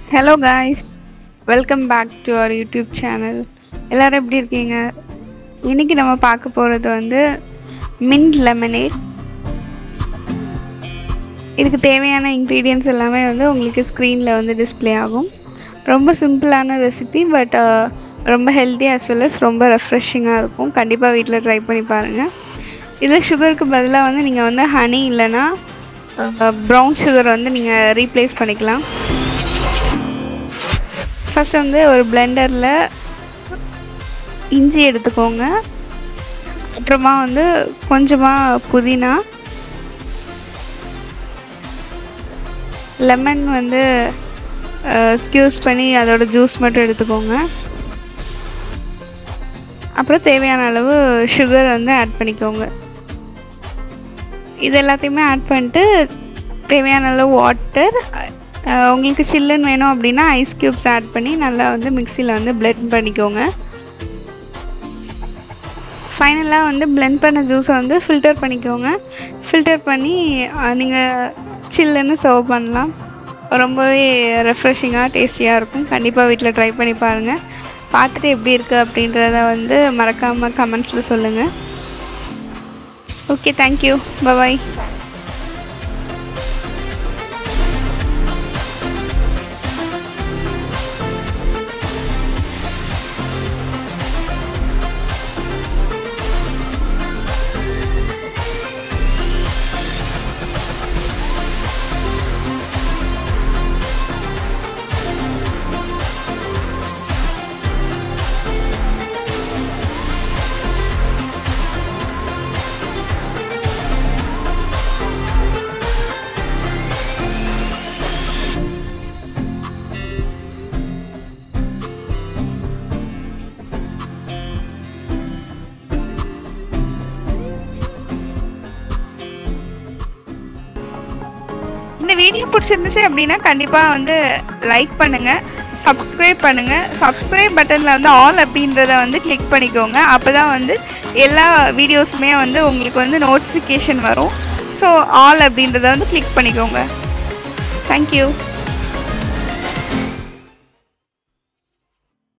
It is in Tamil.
hello guys welcome back to our YouTube channel எல்லோரும் எப்படி இருக்கீங்க இன்னைக்கு நம்ம பார்க்க போகிறது வந்து மின்ட் லெமனேட் இதுக்கு தேவையான இன்க்ரீடியன்ஸ் எல்லாமே வந்து உங்களுக்கு ஸ்க்ரீனில் வந்து டிஸ்ப்ளே ஆகும் ரொம்ப சிம்பிளான ரெசிபி பட் ரொம்ப ஹெல்த்தி as well as ரொம்ப ரெஃப்ரெஷிங்காக இருக்கும் கண்டிப்பாக வீட்டில் ட்ரை பண்ணி பாருங்கள் இதில் சுகருக்கு பதிலாக வந்து நீங்கள் வந்து ஹனி இல்லைன்னா ப்ரௌன் சுகர் வந்து நீங்கள் ரீப்ளேஸ் பண்ணிக்கலாம் ஃபர்ஸ்ட் வந்து ஒரு பிளெண்டரில் இஞ்சி எடுத்துக்கோங்க அப்புறமா வந்து கொஞ்சமாக புதினா லெமன் வந்து ஸ்க்யூஸ் பண்ணி அதோட ஜூஸ் மட்டும் எடுத்துக்கோங்க அப்புறம் தேவையான அளவு சுகர் வந்து ஆட் பண்ணிக்கோங்க இது எல்லாத்தையுமே ஆட் பண்ணிட்டு தேவையான அளவு வாட்டர் உங்களுக்கு சில்லுன்னு வேணும் அப்படின்னா ஐஸ் க்யூப்ஸ் ஆட் பண்ணி நல்லா வந்து மிக்சியில் வந்து பிளெண்ட் பண்ணிக்கோங்க ஃபைனலாக வந்து பிளெண்ட் பண்ண ஜூஸை வந்து ஃபில்டர் பண்ணிக்கோங்க ஃபில்டர் பண்ணி நீங்கள் சில்லுன்னு சர்வ் பண்ணலாம் ரொம்பவே ரெஃப்ரெஷிங்காக டேஸ்டியாக இருக்கும் கண்டிப்பாக வீட்டில் ட்ரை பண்ணி பாருங்கள் பார்த்துட்டு எப்படி இருக்குது அப்படின்றத வந்து மறக்காமல் கமெண்ட்ஸில் சொல்லுங்கள் ஓகே தேங்க்யூ பபாய் இந்த வீடியோ பிடிச்சிருந்துச்சு அப்படின்னா கண்டிப்பாக வந்து லைக் பண்ணுங்கள் சப்ஸ்கிரைப் பண்ணுங்கள் சப்ஸ்கிரைப் பட்டனில் வந்து ஆல் அப்படின்றத வந்து கிளிக் பண்ணிக்கோங்க அப்போ தான் வந்து எல்லா வீடியோஸுமே வந்து உங்களுக்கு வந்து நோட்டிஃபிகேஷன் வரும் ஸோ ஆல் அப்படின்றத வந்து கிளிக் பண்ணிக்கோங்க தேங்க்யூ